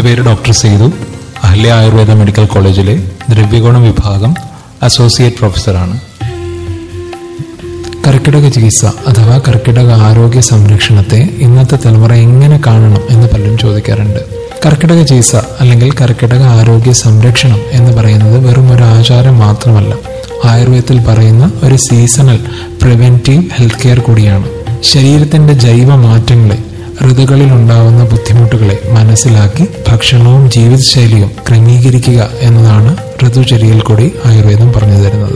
പേര് doctor Sethu Ahalya Ayurveda medical കോളേജിലെ ദ്രവ്യഗുണ വിഭാഗം അസോസിയേറ്റ് പ്രൊഫസറാണ് കർക്കിടക ചികിത്സ അഥവാ കർക്കിടക ആരോഗ്യ സംരക്ഷണത്തെ ഇന്നത്തെ തലമുറ എങ്ങനെ കാണണം എന്ന് പലരും ചോദിക്കാറുണ്ട് കർക്കിടക ചികിത്സ അല്ലെങ്കിൽ കർക്കിടക ആരോഗ്യ സംരക്ഷണം എന്ന് പറയുന്നത് വെറും ഒരു ആചാരം മാത്രമല്ല ആയുർവേദത്തിൽ പറയുന്ന ഒരു സീസണൽ പ്രിവെന്റീവ് ഹെൽത്ത് കെയർ കൂടിയാണ് ശരീരത്തിന്റെ ജൈവ മാറ്റങ്ങളെ ഋതുക്കളിൽ ഉണ്ടാവുന്ന ബുദ്ധിമുട്ടുകളെ മനസ്സിലാക്കി ഭക്ഷണവും ജീവിതശൈലിയും ക്രമീകരിക്കുക എന്നതാണ് ഋതുചര്യയിൽ കൂടി ആയുർവേദം പറഞ്ഞു തരുന്നത്